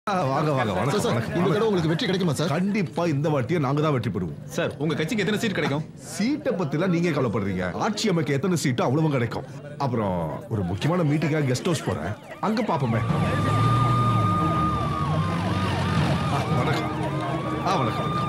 ஆ, வாங்க வாங்க வணக்கம் சார், வணக்கம், இந்த தடவை வணக்கம். உங்களுக்கு வெற்றி கிடைக்குமா சார் கண்டிப்பா இந்த வாட்டியே நாங்க தான் வெற்றி பெறுவோம் சார் உங்க கட்சிக்கு எத்தனை சீட் கிடைக்கும் சீட்டை பத்திலாம் நீங்க கவலைப்படுறீங்க ஆட்சி அமைக்க எத்தனை சீட்டு அவ்வளவும் கிடைக்கும் அப்புறம் ஒரு முக்கியமான மீட்டிங்காக கெஸ்ட் ஹவுஸ் போறேன் அங்க பாப்போமே ஆ, வணக்கம் ஆ வணக்கம் வணக்கம்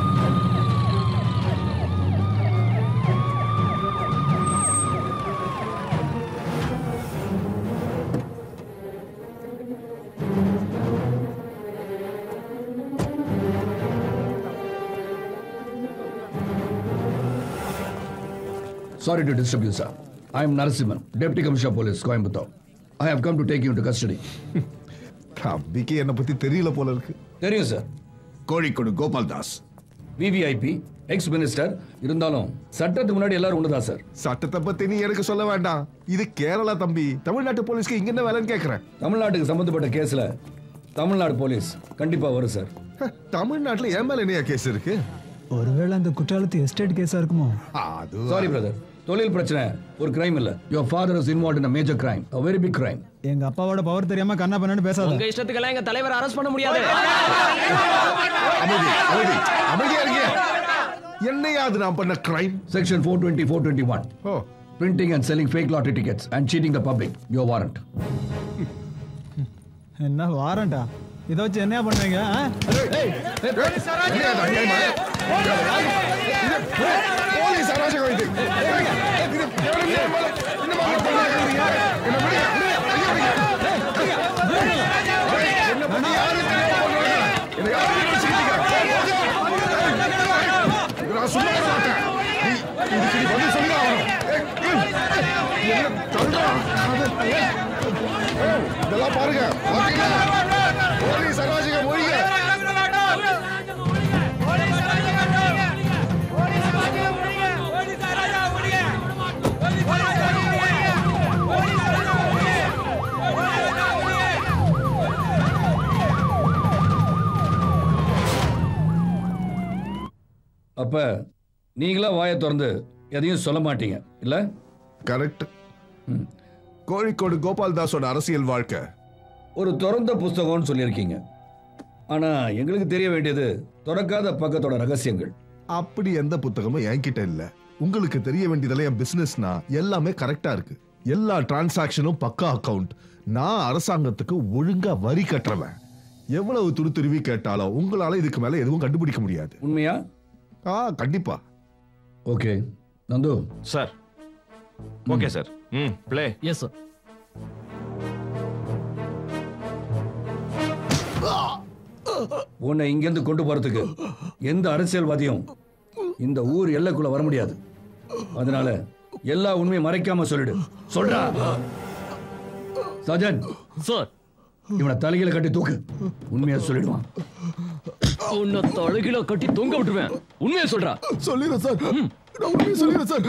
Sorry to disturb you, sir. I am Narasimhan, Deputy Commissioner of Police, Coimbatore. I have come to take you into custody. தம்பிக்கு என்னை பத்தி தெரியல போல இருக்கு தெரியும் sir Kozhikode Gopal Das VVIP ex minister இருந்தாலும் சட்டத்துக்கு முன்னாடி எல்லாரும் ஒண்ணுதான் சார் சட்டத்தை பத்தி நீ எனக்கு சொல்ல வேண்டாம் இது கேரளா தம்பி தமிழ்நாட்டு போலீஸ்க்கு இங்க என்ன வேலைன்னு கேக்குறேன் தமிழ்நாட்டுக்கு சம்பந்தப்பட்ட கேஸ்ல தமிழ்நாடு போலீஸ் கண்டிப்பா வரும் சார் ஹ, தமிழ்நாட்டுல என் மேல என்னையா கேஸ் இருக்கு ஒருவேளை அந்த குற்றாலத்து எஸ்டேட் கேஸா இருக்குமோ அது சாரி பிரதர் தொழில் பிரச்சனை ஒரு கிரைம் இல்ல your father is involve in major crime a very big crime எங்க அப்பாவோட பவர் தெரியாம கண்ணா பண்ணு பேசாத உங்க இஷ்டத்துக்கெல்லாம் எங்க தலைவர் அரெஸ்ட் பண்ண முடியாது அமைதி அமைதி அமைதியா இருக்கீங்க என்னையா அது நான் பண்ண கிரைம் செக்ஷன் 420 421 ஓ printing and selling fake lottery tickets and cheating the public your warrant என்ன வாரண்டா இதை வச்சு என்னையா பண்ணுவீங்க ஆ? என்னையா அது அநியாயமா? இது போலீஸ் அராஜகம் இது. இது இந்த மாதிரி பண்ணுறீங்க. என்ன விடுங்க, விடுங்க, ஐயா, விடுங்க. என்ன பண்ணி யாரு தெரியாம பண்றாங்க? என்னை யாரு நினைச்சுக்கிட்டீங்க? இது நான் சும்மா விட மாட்டேன். நீ- இதுக்கு நீ பதில் சொல்லிதான் ஆகணும். ஏய், ஏய், என்ன தள்ளுறா? அது, ஏய், ஏய், இதெல்லாம் பாருங்க பாத்தீங்களா? போலீஸ் அராஜகம் ஒழிய அப்ப நீங்களா வாயை திறந்து எதையும் சொல்ல மாட்டீங்க இல்ல கரெக்ட் கோழிக்கோடு கோபால் தாஸோட அரசியல் வாழ்க்கை ஒரு திறந்த புஸ்தகம்னு சொல்லியிருக்கீங்க ஆனா எங்களுக்கு தெரிய வேண்டியது திறக்காத பக்கத்தோட ரகசியங்கள் அப்படி எந்த புத்தகமும் என்கிட்ட இல்ல உங்களுக்கு தெரிய வேண்டியதெல்லாம் என் பிசினஸ்னா எல்லாமே கரெக்டா இருக்கு எல்லா டிரான்சாக்ஷனும் பக்கா அக்கவுண்ட் நான் அரசாங்கத்துக்கு ஒழுங்கா வரி கட்டுறவன் எவ்வளவு துரு துருவி கேட்டாலும் உங்களால இதுக்கு மேல எதுவும் கண்டுபிடிக்க முடியாது உண்மையா ஆ கண்டிப்பா okay Nandu sir okay sir ம் ப்ளே எஸ் சார் உன்னை இங்கிருந்து கொண்டு போறதுக்கு எந்த அரசியல்வாதியும் இந்த ஊர் எல்லைக்குள்ள வர முடியாது அதனால எல்லா உண்மையும் மறைக்காம சொல்லிடு சொல்றா சஜன் சார் இவனை தலையில கட்டி தூக்கு உண்மையா சொல்லிடுவான் உன்னை தழுகில கட்டி தொங்க விட்டுருவேன் உண்மையை சொல்றா சொல்லிடுறேன் சார் நான் உண்மையை சொல்லிடுறேன் சார்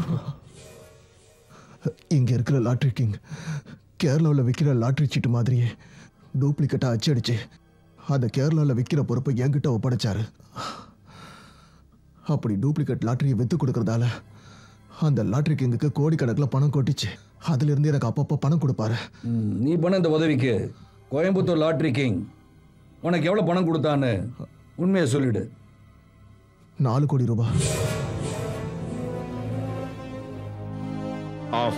இங்க இருக்கிற லாட்ரி கிங் கேரளாவில் விற்கிற லாட்ரி சீட்டு மாதிரியே டூப்ளிகேட்டா அச்சடிச்சு அதை கேரளாவில் விற்கிற பொறுப்பை என்கிட்ட ஒப்படைச்சாரு அப்படி டூப்ளிகேட் லாட்டரியை வித்து கொடுக்கறதால அந்த லாட்ரி கிங்குக்கு கோடிக்கணக்கில் பணம் கொட்டிச்சு அதுல இருந்து எனக்கு அப்பப்போ பணம் கொடுப்பாரு ம், நீ பண்ண இந்த உதவிக்கு கோயம்புத்தூர் லாட்ரி கிங் உனக்கு எவ்வளவு பணம் கொடுத்தான்னு உண்மையை சொல்லிடு நாலு கோடி ரூபாய் ஆஃப்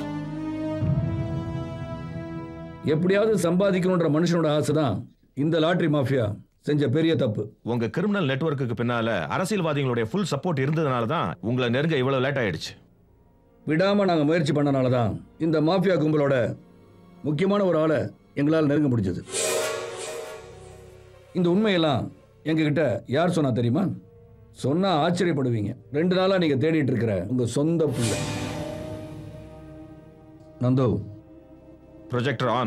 எப்படியாவது சம்பாதிக்கணுன்ற மனுஷனோட ஆசை தான் இந்த லாட்ரி மாஃபியா செஞ்ச பெரிய தப்பு உங்க கிரிமினல் நெட்வொர்க்குக்கு பின்னால அரசியல்வாதிகளுடைய ஃபுல் சப்போர்ட் இருந்ததுனால தான் உங்களை நெருங்க இவ்வளவு லேட் ஆயிடுச்சு விடாம நாங்க முயற்சி பண்ணனால தான் இந்த மாஃபியா கும்பலோட முக்கியமான ஒரு ஆளை எங்களால் நெருங்க முடிஞ்சது இந்த உண்மையெல்லாம் எங்ககிட்ட யார் சொன்னா தெரியுமா சொன்னா ஆச்சரியப்படுவீங்க ரெண்டு நாளா நீங்க தேடிட்டு இருக்கிற உங்க சொந்த பிள்ளை நந்தோ ப்ரொஜெக்டர் ஆன்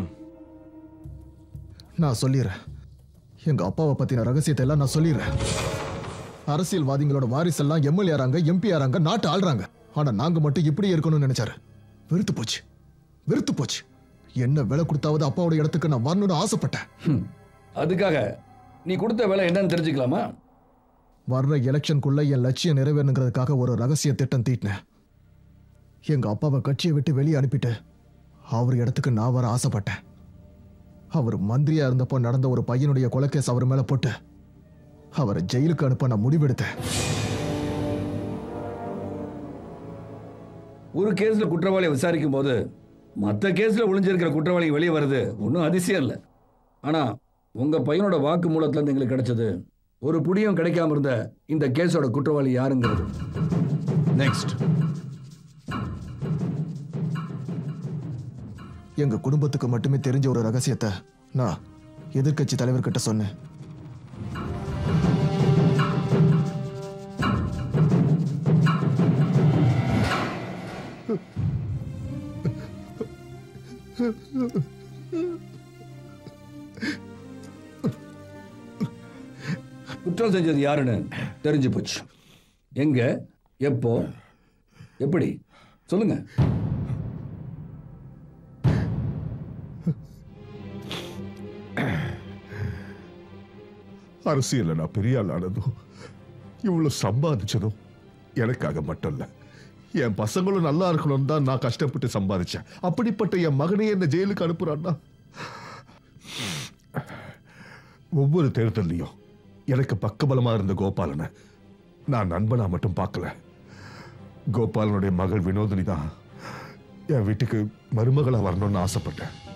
நான் சொல்லிடுறேன் எங்க அப்பாவை பத்தின ரகசியத்தை எல்லாம் நான் சொல்லிடுறேன் அரசியல்வாதிகளோட வாரிசெல்லாம் எம்எல்ஏ ஆறாங்க எம்பி ஆறாங்க நாட்டு ஆள்றாங்க ஆனா நாங்க மட்டும் இப்படி இருக்கணும்னு நினைச்சாரு வெறுத்து போச்சு வெறுத்து போச்சு என்ன விலை கொடுத்தாவது அப்பாவோட இடத்துக்கு நான் வரணும்னு ஆசைப்பட்டேன் ஹம். அதுக்காக நீ கொடுத்த வேலை என்னன்னு தெரிஞ்சுக்கலாமா வர்ற எலெக்ஷனுக்குள்ள என் லட்சியம் நிறைவேறணுங்கிறதுக்காக ஒரு ரகசிய திட்டம் தீட்டினேன் எங்க அப்பாவை கட்சியை விட்டு வெளியே அனுப்பிட்டு அவர் இடத்துக்கு நான் வர ஆசைப்பட்டேன் அவர் மந்திரியா இருந்தப்போ நடந்த ஒரு பையனுடைய கொலைக்கேஸ் அவர் மேல போட்டு அவரை ஜெயிலுக்கு அனுப்ப நான் முடிவெடுத்தேன் ஒரு கேஸ்ல குற்றவாளியை விசாரிக்கும் போது மற்ற கேஸ்ல ஒளிஞ்சிருக்கிற குற்றவாளி வெளியே வருது ஒன்றும் அதிசயம் இல்லை ஆனா உங்க பையனோட வாக்கு மூலத்துல இருந்து எங்களுக்கு கிடைச்சது ஒரு புடியும் கிடைக்காம இருந்த இந்த கேஸோட குற்றவாளி யாருங்கிறது நெக்ஸ்ட் எங்க குடும்பத்துக்கு மட்டுமே தெரிஞ்ச ஒரு ரகசியத்தை நான் எதிர்க்கட்சி தலைவர்கிட்ட சொன்னேன் குற்றம் செஞ்சது யாருன்னு தெரிஞ்சு போச்சு எங்க எப்போ எப்படி சொல்லுங்க அரசியல்ல நான் பெரிய ஆள் ஆனதும் இவ்வளவு சம்பாதிச்சதும் எனக்காக மட்டும் இல்ல என் பசங்களும் நல்லா இருக்கணும் தான் நான் கஷ்டப்பட்டு சம்பாதிச்சேன் அப்படிப்பட்ட என் மகனையே என்ன ஜெயிலுக்கு அனுப்புறான்னா ஒவ்வொரு தேர்தல்லையும் எனக்கு பக்கபலமா இருந்த கோபாலனை நான் நண்பனா மட்டும் பார்க்கல கோபாலனுடைய மகள் வினோதினி தான் என் வீட்டுக்கு மருமகளா வரணும்னு ஆசைப்பட்டேன்